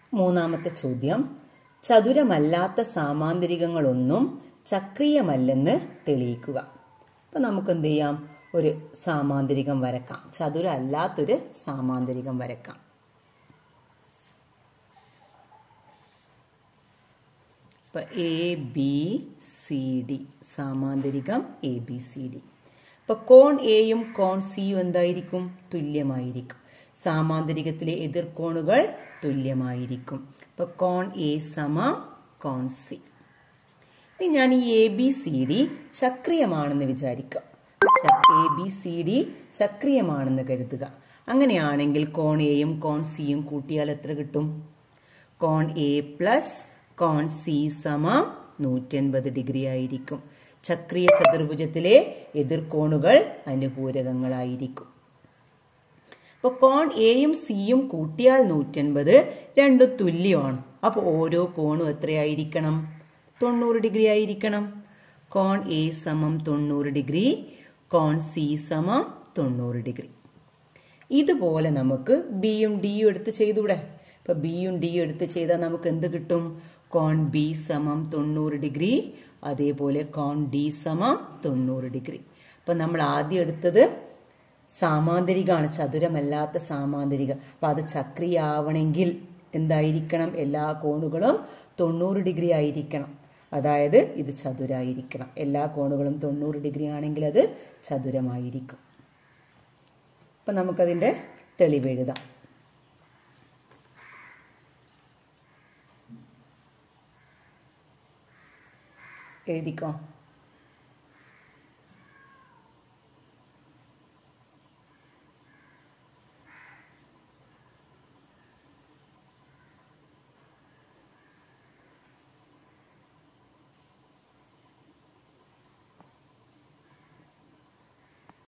മൂന്നാമത്തെ ചോദ്യം ചതുരമല്ലാത്ത സാമാന്തരികങ്ങളൊന്നും ചക്രീയമല്ലെന്ന് തെളിയിക്കുക അപ്പൊ നമുക്ക് എന്ത് ചെയ്യാം ഒരു സാമാന്തരികം വരക്കാം ചതുര അല്ലാത്തൊരു സാമാന്തരികം വരക്കാം ഇപ്പൊ എ ബി സി ഡി സാമാന്തരികം എ ബി സി ഡി ഇപ്പൊ കോൺ എയും കോൺ സിയും എന്തായിരിക്കും തുല്യമായിരിക്കും സാമാന്തരികത്തിലെ എതിർകോണുകൾ തുല്യമായിരിക്കും ഇപ്പൊ കോൺ എ സമം കോൺ സി ഇനി ഞാൻ ഈ എ ബി സി ഡി ചക്രീയമാണെന്ന് വിചാരിക്കാം എ ബി സി ഡി ചക്രീയമാണെന്ന് കരുതുക അങ്ങനെയാണെങ്കിൽ കോൺ എയും കോൺ സിയും കൂട്ടിയാൽ എത്ര കിട്ടും കോൺ എ പ്ലസ് കോൺ സി സമം നൂറ്റൻപത് ഡിഗ്രി ആയിരിക്കും ചക്രീയ ചതുർഭുജത്തിലെ എതിർകോണുകൾ അനുപൂരകങ്ങളായിരിക്കും അപ്പൊ കോൺ എയും സിയും കൂട്ടിയാൽ നൂറ്റൻപത് രണ്ടും തുല്യമാണ് അപ്പൊ ഓരോ കോണും എത്രയായിരിക്കണം തൊണ്ണൂറ് ഡിഗ്രി ആയിരിക്കണം കോൺ എ സമം തൊണ്ണൂറ് ഡിഗ്രി കോൺ സി സമം തൊണ്ണൂറ് ഡിഗ്രി ഇതുപോലെ നമുക്ക് ബിയും ഡിയും എടുത്ത് ചെയ്തൂടെ ഇപ്പൊ ബിയും ഡിയും എടുത്ത് ചെയ്താൽ നമുക്ക് എന്ത് കിട്ടും കോൺ ബി സമം തൊണ്ണൂറ് ഡിഗ്രി അതേപോലെ കോൺ ഡി സമം തൊണ്ണൂറ് ഡിഗ്രി അപ്പൊ നമ്മൾ ആദ്യം എടുത്തത് സാമാന്തരികമാണ് ചതുരമല്ലാത്ത സാമാന്തരിക അപ്പൊ അത് ചക്രിയാവണമെങ്കിൽ എന്തായിരിക്കണം എല്ലാ കോണുകളും തൊണ്ണൂറ് ഡിഗ്രി ആയിരിക്കണം അതായത് ഇത് ചതുരായിരിക്കണം എല്ലാ കോണുകളും തൊണ്ണൂറ് ഡിഗ്രി ആണെങ്കിൽ അത് ചതുരമായിരിക്കും അപ്പൊ നമുക്കതിന്റെ തെളിവ് എഴുതാം എഴുതിക്കോ